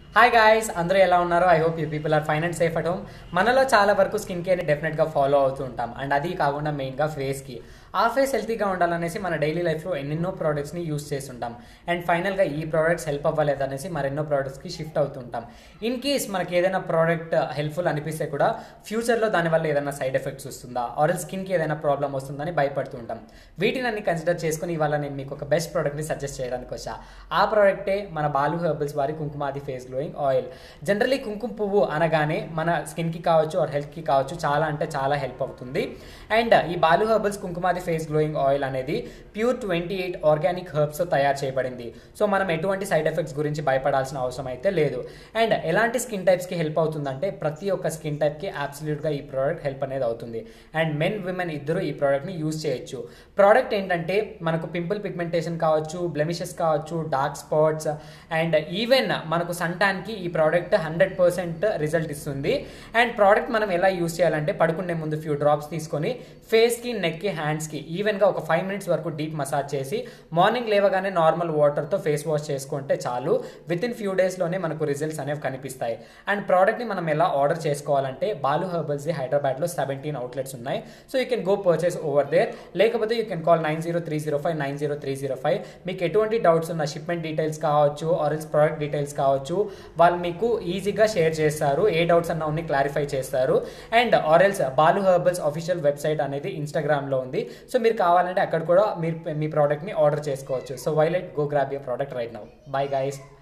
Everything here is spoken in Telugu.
హాయ్ గాయస్ అందరూ ఎలా ఉన్నారు I hope you people are fine and safe at home మనలో చాలా వరకు స్కిన్ కేర్ని డెఫినెట్గా ఫాలో అవుతూ ఉంటాం అండ్ అది కాకుండా మెయిన్గా ఫేస్కి ఆ ఫేస్ హెల్తీగా ఉండాలనేసి మన డైలీ లైఫ్లో ఎన్నెన్నో ప్రోడక్ట్స్ని యూస్ చేస్తుంటాం అండ్ ఫైనల్గా ఈ ప్రోడక్ట్స్ హెల్ప్ అవ్వలేదనేసి మరెన్నో ప్రోడక్ట్స్కి షిఫ్ట్ అవుతుంటాం ఇన్ కేస్ మనకి ఏదైనా ప్రోడక్ట్ హెల్ప్ఫుల్ అనిపిస్తే కూడా ఫ్యూచర్లో దానివల్ల ఏదైనా సైడ్ ఎఫెక్ట్స్ వస్తుందా ఆర్ స్కిన్కి ఏదైనా ప్రాబ్లం వస్తుందని భయపడుతూ ఉంటాం వీటిని అన్ని కన్సిడర్ చేసుకుని ఇవాళ నేను మీకు ఒక బెస్ట్ ప్రోడక్ట్ని సజెస్ట్ చేయడానికి వచ్చా ఆ ప్రోడక్టే మన బాలు హెర్బల్స్ వారి Kumkumadi face glowing oil generally కుంకుమ పువ్వు అనగానే మన స్కిన్కి కావచ్చు ఆర్ హెల్త్కి కావచ్చు చాలా అంటే చాలా హెల్ప్ అవుతుంది అండ్ ఈ Balu herbals Kumkumadi face glowing oil అనేది ప్యూర్ ట్వంటీ ఎయిట్ ఆర్గానిక్ హెర్బ్స్తో తయారు చేయబడింది సో మనం ఎటువంటి సైడ్ ఎఫెక్ట్స్ గురించి భయపడాల్సిన అవసరం అయితే లేదు అండ్ ఎలాంటి స్కిన్ టైప్స్కి హెల్ప్ అవుతుందంటే ప్రతి ఒక్క స్కిన్ టైప్కి అబ్సల్యూట్గా ఈ ప్రోడక్ట్ హెల్ప్ అనేది అవుతుంది అండ్ మెన్ విమెన్ ఇద్దరు ఈ ప్రోడక్ట్ని యూజ్ చేయొచ్చు ప్రోడక్ట్ ఏంటంటే మనకు పింపుల్ పిగ్మెంటేషన్ కావచ్చు బ్లెమిషెస్ కావచ్చు డార్క్ స్పాట్స్ అండ్ ఈవెన్ మనకు సంటాన్కి ఈ ప్రోడక్ట్ హండ్రెడ్ పర్సెంట్ రిజల్ట్ ఇస్తుంది అండ్ ప్రోడక్ట్ మనం ఎలా యూజ్ చేయాలంటే పడుకునే ముందు ఫ్యూ డ్రాప్స్ తీసుకొని ఫేస్కి నెక్కి హ్యాండ్స్కి ఈవెన్గా ఒక ఫైవ్ మినిట్స్ వరకు డీప్ మసాజ్ చేసి మార్నింగ్ లేవగానే నార్మల్ వాటర్తో ఫేస్ వాష్ చేసుకుంటే చాలు విత్ ఇన్ ఫ్యూ డేస్లోనే మనకు రిజల్ట్స్ అనేవి కనిపిస్తాయి అండ్ ప్రోడక్ట్ని మనం ఎలా ఆర్డర్ చేసుకోవాలంటే బాలు హెర్బల్స్ది హైదరాబాద్లో సెవెంటీన్ అవుట్లెట్స్ ఉన్నాయి so you can go purchase over there లేకపోతే you can call nine zero three zero five nine zero three zero five మీకు ఎటువంటి డౌట్స్ ఉన్న షిప్మెంట్ డీటెయిల్స్ కావచ్చు ఆర్ఎల్స్ ప్రోడక్ట్ డీటెయిల్స్ కావచ్చు వాళ్ళు మీకు ఈజీగా షేర్ చేస్తారు ఏ డౌట్స్ అన్న ఉన్ని క్లారిఫై చేస్తారు అండ్ ఆర్ఎల్స్ బాలు హెర్బల్స్ అఫీషియల్ వెబ్సైట్ అనేది ఇన్స్టాగ్రామ్లో ఉంది సో మీరు కావాలంటే అక్కడ కూడా మీరు మీ ప్రోడక్ట్ని ఆర్డర్ చేసుకోవచ్చు so why late go grab your product right now bye guys